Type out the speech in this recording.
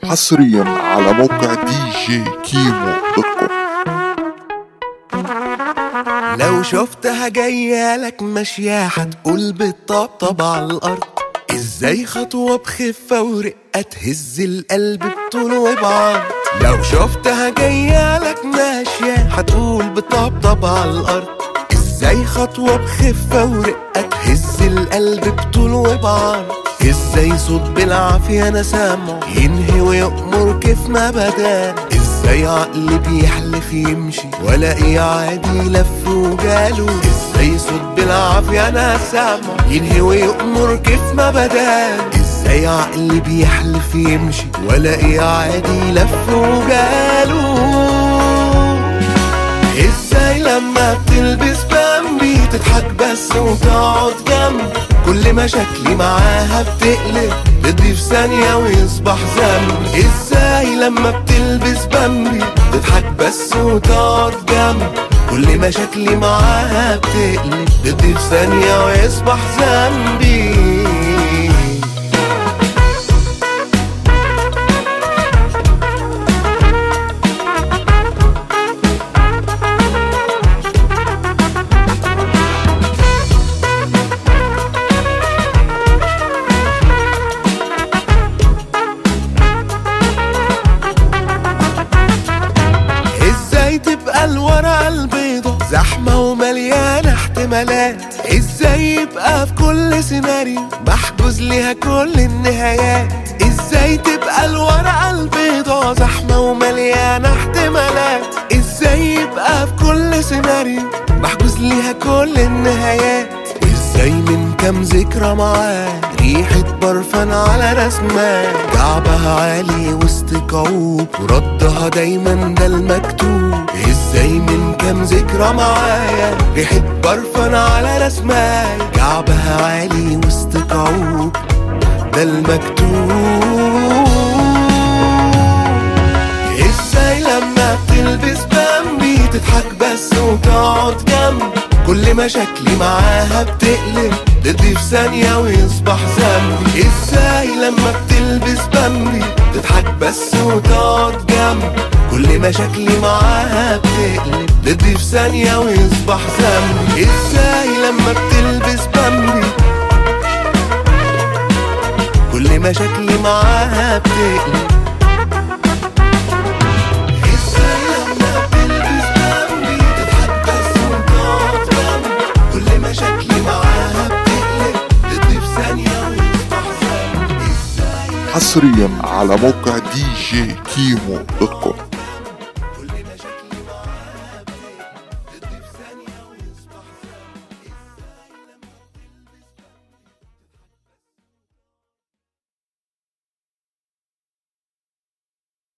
حصريا على موقع دي جي كيمو دوت كوم لو شفتها جاية لك ماشية هتقول بالطبطب على الأرض ازاي خطوة بخفة ورقة تهز القلب بطول وبعرض لو شفتها جاية لك ماشية هتقول بالطبطب على الأرض ازاي خطوة بخفة ورقة تهز القلب بطول وبعرض ازاي صوت بالعافية انا سامعه ينهي ويأمر كيف ما بدا ازاي عقل بيحلف يمشي ولا عادي لف وجاله ازاي صوت بالعافية انا سامعه ينهي ويأمر كيف ما بدا ازاي عقل بيحلف يمشي ولا عادي لف وجاله ازاي لما بتلبس بامبي تضحك بس وتقعد جنب كل مشاكلي معاها بتقلب تضيف في ثانية ويصبح ذنب ازاي لما بتلبس بامبي تضحك بس وتقعد جنب كل مشاكلي معاها بتقلب تضيف في ثانية ويصبح ذنبي ازاي تبقى الورقة البيضة زحمة ومليانة احتمالات ازاي يبقى في كل سيناريو محجوز ليها كل النهايات ازاي تبقى الورقة البيضة زحمة ومليانة احتمالات ازاي يبقى في كل سيناريو محجوز ليها كل النهايات ازاي من كام ذكرى معاه ريحة برفان على رسمة كعبها عالي وسط كعوب وردها دايما ده المكتوب ازاي من كام ذكرى معايا ريحة برفان على رسمة كعبها عالي وسط كعوب ده المكتوب ازاي لما بتلبس بامبي تضحك بس وتقعد جنب كل مشاكلي معاها بتقلب ضدي في ثانية ويصبح ذنبي ازاي لما بتلبس بامبي تضحك بس وتقعد جنب كل مشاكلي معاها بتقلب ضدي في ثانية ويصبح ذنبي ازاي لما بتلبس بامبي كل مشاكلي معاها بتقلب ازاي لما بتلبس بامبي تضحك بس وتقعد جنبي كل مشاكلي معاها بتقلب ضدي في ثانية ويصبح ذنبي ازاي حصريا على موقع دي جي كيمو دوت كوم